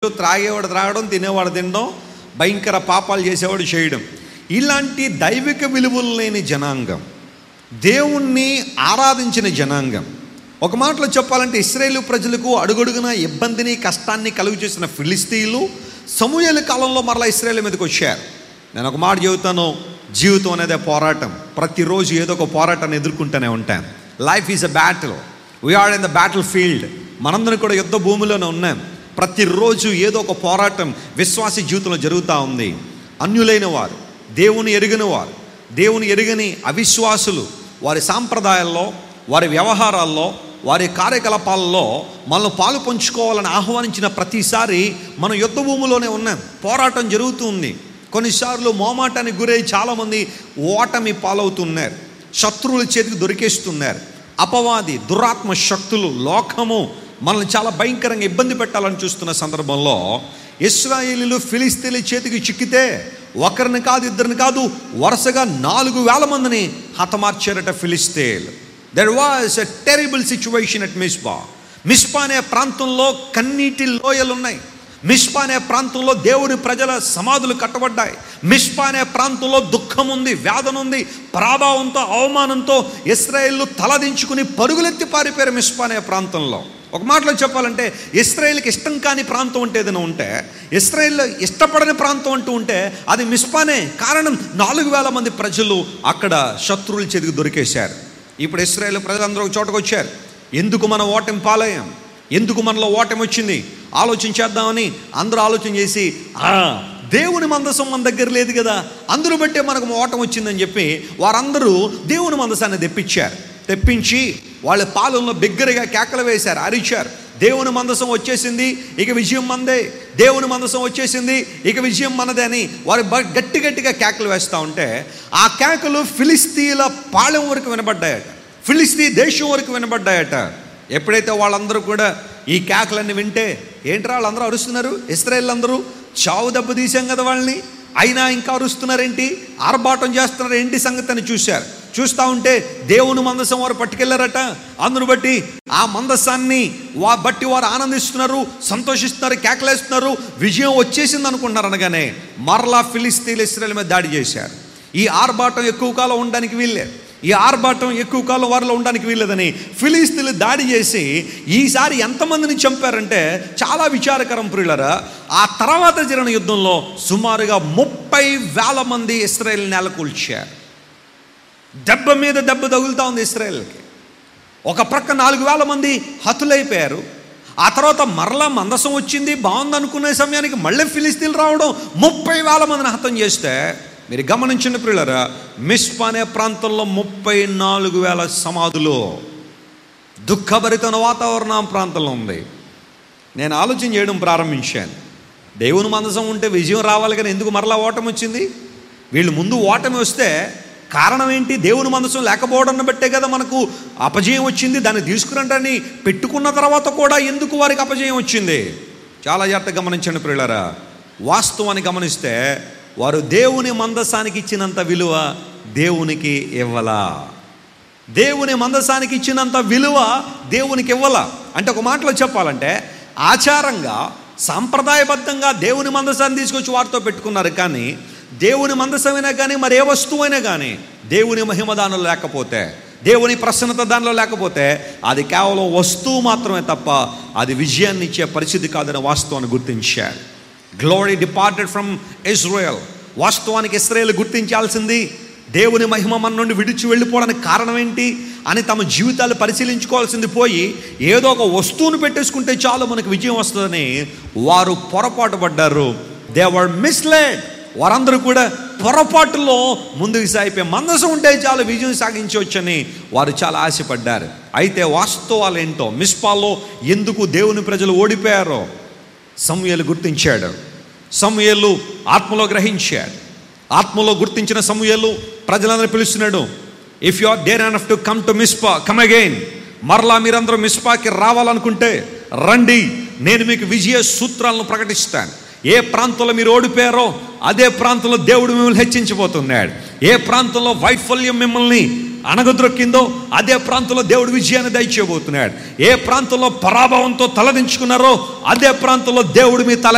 త్రాగేవాడు త్రాగడం తినేవాడు తినడం భయంకర పాపాలు చేసేవాడు చేయడం ఇలాంటి దైవిక విలువలు లేని జనాంగం దేవుణ్ణి ఆరాధించిన జనాంగం ఒక మాటలో చెప్పాలంటే ఇస్రాయేలు ప్రజలకు అడుగడుగున ఇబ్బందిని కష్టాన్ని కలుగు చేసిన ఫిలిస్తీన్లు సమూహల కాలంలో మరలా ఇస్రాయేల్ మీదకి వచ్చారు నేను ఒక మాట చెబుతాను జీవితం అనేది పోరాటం ప్రతిరోజు ఏదో ఒక పోరాటాన్ని ఎదుర్కొంటూనే ఉంటాను life is a battle we are in the battlefield మనందరం కూడా యుద్ధ భూమిలోనే ఉన్నాం ప్రతిరోజు ఏదో ఒక పోరాటం విశ్వాస జీవితంలో జరుగుతూ ఉంది అన్యులైన వారు దేవుని ఎరిగిన వారు దేవుని ఎరుగని అవిశ్వాసులు వారి సాంప్రదాయాల్లో వారి వ్యవహారాల్లో వారి కార్యకలాపాలలో మనల్ని పాలు పంచుకోవాలని ఆహ్వానించిన ప్రతిసారి మనం యుద్ధ భూమిలోనే ఉన్నాం పోరాటం జరుగుతూ ఉంది కొన్నిసార్లు మోమాటానికి గురై చాలామంది ఓటమి పాలవుతున్నారు శత్రువుల చేతికి దొరికేస్తున్నారు అపవాది దురాత్మ శక్తులు లోకము మనల్ని చాలా భయంకరంగా ఇబ్బంది పెట్టాలని చూస్తున్న సందర్భంలో ఇస్రాయేలీలు ఫిలిస్తీన్ల చేతికి చిక్కితే ఒకరిని కాదు ఇద్దరిని కాదు వరుసగా నాలుగు వేల మందిని హతమార్చారట Philistine there was a terrible situation at Mizpah Mizpah అనే ప్రాంతంలో కన్నీటి లోయలు ఉన్నాయి మిస్పా అనే ప్రాంతంలో దేవుని ప్రజల సమాధులు కట్టబడ్డాయి మిస్పా అనే ప్రాంతంలో దుఃఖం ఉంది వేదన ఉంది ప్రాభావంతో అవమానంతో ఇస్రాయేళ్ళు తలదించుకుని పరుగులెత్తి పారిపోయారు మిస్పా అనే ప్రాంతంలో ఒక మాటలో చెప్పాలంటే ఇస్రాయేల్కి ఇష్టం కాని ప్రాంతం అంటే ఏదైనా ఉంటే ఇస్రాయేల్ ఇష్టపడని ప్రాంతం అంటూ ఉంటే అది మిస్పానే కారణం నాలుగు వేల మంది ప్రజలు అక్కడ శత్రువుల చేతికి దొరికేశారు ఇప్పుడు ఇస్రాయేల్ ప్రజలందరూ ఒక చోటకు వచ్చారు ఎందుకు మన ఓటమి పాలయ్యాం ఎందుకు మనలో ఓటమి వచ్చింది ఆలోచించేద్దామని అందరూ ఆలోచన చేసి "ఆ, దేవుని మందసం మన దగ్గర లేదు కదా అందరూ బట్టే మనకు ఓటం వచ్చిందని చెప్పి వారందరూ దేవుని మందసాన్ని తెప్పించారు తెప్పించి వాళ్ళ పాలనలో బిగ్గరగా కేకలు వేశారు అరిచారు దేవుని మందసం వచ్చేసింది ఇక విజయం మందే దేవుని మందసం వచ్చేసింది ఇక విజయం మనదే అని వారు బ- గట్టి గట్టిగా కేకలు వేస్తూ ఉంటే ఆ కేకలు ఫిలిస్తీన్ల పాళెం వరకు వినబడ్డాయట ఫిలిస్తీ దేశం వరకు వినబడ్డాయట ఎప్పుడైతే వాళ్ళందరూ కూడా ఈ కేకలన్నీ వింటే ఏంట్రా వాళ్ళందరూ అరుస్తున్నారు ఇస్రాయేల్ అందరూ చావు దెబ్బ తీసాం కదా వాళ్ళని అయినా ఇంకా అరుస్తున్నారేంటి ఆర్భాటం చేస్తున్నారు ఏంటి సంగతి అని చూశారు చూస్తూ ఉంటే దేవుని మందసం వారు పట్టుకెళ్లారట అందును బట్టి ఆ మందసాన్ని వా బట్టి వారు ఆనందిస్తున్నారు సంతోషిస్తున్నారు కేకలేస్తున్నారు విజయం వచ్చేసింది అనుకుంటున్నారు అనగానే మరలా ఫిలిస్తీన్ ఇస్రాయల్ మీద దాడి చేశారు ఈ ఆర్భాటం ఎక్కువ కాలం ఉండడానికి వీళ్ళే ఈ ఆర్భాటం ఎక్కువ కాలం వారిలో ఉండడానికి వీల్లేదని ఫిలిస్తీన్లు దాడి చేసి ఈసారి ఎంతమందిని చంపారంటే చాలా విచారకరం ప్రియులరా ఆ తర్వాత జరిగిన యుద్ధంలో సుమారుగా ముప్పై వేల మంది ఇస్రాయేల్ నెలకొల్చారు దెబ్బ మీద దెబ్బ తగులుతా ఉంది ఇస్రాయేల్కి ఒక ప్రక్క నాలుగు వేల మంది హతులైపోయారు ఆ తర్వాత మరలా మందసం వచ్చింది బాగుంది అనుకునే సమయానికి మళ్ళీ ఫిలిస్తీన్లు రావడం ముప్పై వేల మందిని హతం చేస్తే మీరు గమనించండి ప్రియులరా మిస్పా అనే ప్రాంతంలో ముప్పై నాలుగు వేల సమాధులు దుఃఖభరితమైన వాతావరణం ఆ ప్రాంతంలో ఉంది నేను ఆలోచన చేయడం ప్రారంభించాను దేవుని మందసం ఉంటే విజయం రావాలి కానీ ఎందుకు మరలా ఓటమి వచ్చింది వీళ్ళు ముందు ఓటమి వస్తే కారణం ఏంటి దేవుని మనసు లేకపోవడం బట్టే కదా మనకు అపజయం వచ్చింది దాన్ని తీసుకురంటని పెట్టుకున్న తర్వాత కూడా ఎందుకు వారికి అపజయం వచ్చింది చాలా జాగ్రత్త గమనించండి ప్రియులారా వాస్తవాన్ని గమనిస్తే వారు దేవుని మందసానికి ఇచ్చినంత విలువ దేవునికి ఇవ్వలా దేవుని మందసానికి ఇచ్చినంత విలువ దేవునికి ఇవ్వాల అంటే ఒక మాటలో చెప్పాలంటే ఆచారంగా సాంప్రదాయబద్ధంగా దేవుని మందసాన్ని తీసుకొచ్చి వారితో పెట్టుకున్నారు కానీ దేవుని మందసమైనా కానీ మరి ఏ వస్తువైనా కానీ దేవుని మహిమ దానిలో లేకపోతే దేవుని ప్రసన్నత దానిలో లేకపోతే అది కేవలం వస్తువు మాత్రమే తప్ప అది విజయాన్ని ఇచ్చే పరిస్థితి కాదని వాస్తవాన్ని గుర్తించారు గ్లోరీ డిపార్టెడ్ ఫ్రమ్ ఇజ్రాయెల్ వాస్తవానికి ఇస్రాయేల్ గుర్తించాల్సింది దేవుని మహిమ మన నుండి విడిచి వెళ్ళిపోవడానికి కారణం ఏంటి అని తమ జీవితాలు పరిశీలించుకోవాల్సింది పోయి ఏదో ఒక వస్తువును పెట్టేసుకుంటే చాలు మనకు విజయం వస్తుందని వారు పొరపాటు పడ్డారు దే వర్ మిస్లెడ్ వారందరూ కూడా పొరపాటులో ముందుకు సాగిపోయి మందసం ఉంటే చాలు విజయం సాగించవచ్చని వారు చాలా ఆశపడ్డారు అయితే వాస్తవాలు ఏంటో మిస్పాల్లో ఎందుకు దేవుని ప్రజలు ఓడిపోయారో సమూయేలు గుర్తించాడు సమూయేలు ఆత్మలో గ్రహించాడు ఆత్మలో గుర్తించిన సమూయేలు ప్రజలందరూ పిలుస్తున్నాడు if you are dare enough to come to Mizpah come again మరలా మీరందరూ మిస్పాకి రావాలనుకుంటే రండి నేను మీకు విజయ సూత్రాలను ప్రకటిస్తాను ఏ ప్రాంతంలో మీరు ఓడిపోయారో అదే ప్రాంతంలో దేవుడు మిమ్మల్ని హెచ్చించబోతున్నాడు ఏ ప్రాంతంలో వైఫల్యం మిమ్మల్ని అణగద్రొక్కిందో అదే ప్రాంతంలో దేవుడు విజయాన్ని దయచేయబోతున్నాడు ఏ ప్రాంతంలో పరాభవంతో తలదించుకున్నారో అదే ప్రాంతంలో దేవుడు మీ తల